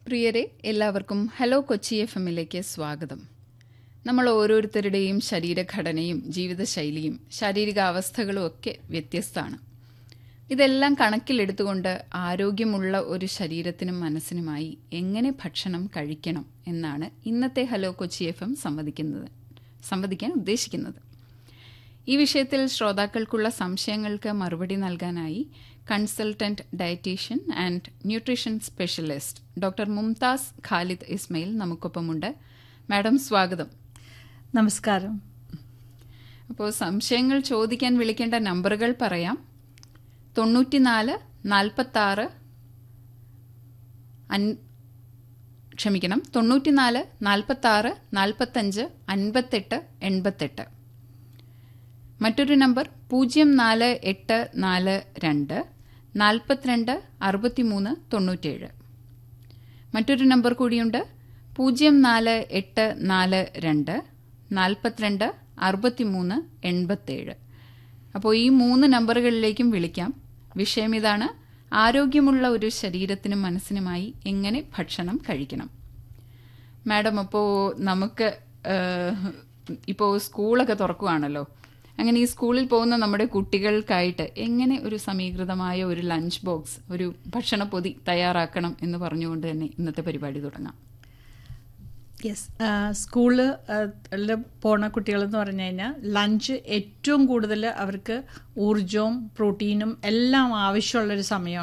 പ്രിയരെ എല്ലാവർക്കും hello Kochi F എമ്മിലേക്ക് സ്വാഗതം നമ്മൾ ഓരോരുത്തരുടെയും ശരീരഘടനയും ജീവിതശൈലിയും ശാരീരികാവസ്ഥകളും ഒക്കെ വ്യത്യസ്തമാണ് ഇതെല്ലാം കണക്കിലെടുത്തുകൊണ്ട് ആരോഗ്യമുള്ള ഒരു ശരീരത്തിനും മനസ്സിനുമായി എങ്ങനെ ഭക്ഷണം കഴിക്കണം എന്നാണ് ഇന്നത്തെ ഹലോ കൊച്ചി എഫ് എം സംവദിക്കുന്നത് സംവദിക്കാൻ ഉദ്ദേശിക്കുന്നത് ഈ വിഷയത്തിൽ ശ്രോതാക്കൾക്കുള്ള സംശയങ്ങൾക്ക് മറുപടി നൽകാനായി consultant dietician and nutrition specialist doctor Mumtaz Khalid Ismail നമുക്കൊപ്പമുണ്ട് മാഡം സ്വാഗതം നമസ്കാരം അപ്പോൾ സംശയങ്ങൾ ചോദിക്കാൻ വിളിക്കേണ്ട നമ്പറുകൾ പറയാം തൊണ്ണൂറ്റിനാല് നാൽപ്പത്താറ് അൻ ക്ഷമിക്കണം തൊണ്ണൂറ്റിനാല് നാൽപ്പത്താറ് നാൽപ്പത്തഞ്ച് അൻപത്തെട്ട് എൺപത്തെട്ട് മറ്റൊരു നമ്പർ പൂജ്യം നാല് എട്ട് നാല് രണ്ട് നാൽപ്പത്തിരണ്ട് അറുപത്തിമൂന്ന് തൊണ്ണൂറ്റേഴ് മറ്റൊരു നമ്പർ കൂടിയുണ്ട് പൂജ്യം നാല് എട്ട് നാല് രണ്ട് നാൽപ്പത്തിരണ്ട് അറുപത്തിമൂന്ന് എൺപത്തേഴ് അപ്പോൾ ഈ മൂന്ന് നമ്പറുകളിലേക്കും വിളിക്കാം വിഷയം ഇതാണ് ആരോഗ്യമുള്ള ഒരു ശരീരത്തിനും മനസ്സിനുമായി എങ്ങനെ ഭക്ഷണം കഴിക്കണം മാഡം അപ്പോൾ നമുക്ക് ഇപ്പോൾ സ്കൂളൊക്കെ തുറക്കുവാണല്ലോ അങ്ങനെ ഈ സ്കൂളിൽ പോകുന്ന നമ്മുടെ കുട്ടികൾക്കായിട്ട് എങ്ങനെ ഒരു സമീകൃതമായ ഒരു ലഞ്ച് ബോക്സ് ഒരു ഭക്ഷണപ്പൊതി തയ്യാറാക്കണം എന്ന് പറഞ്ഞുകൊണ്ട് തന്നെ ഇന്നത്തെ പരിപാടി തുടങ്ങാം യെസ് സ്കൂളിൽ പോണ കുട്ടികളെന്ന് പറഞ്ഞു കഴിഞ്ഞാൽ ലഞ്ച് ഏറ്റവും കൂടുതൽ അവർക്ക് ഊർജവും പ്രോട്ടീനും എല്ലാം ആവശ്യമുള്ളൊരു സമയമാണ്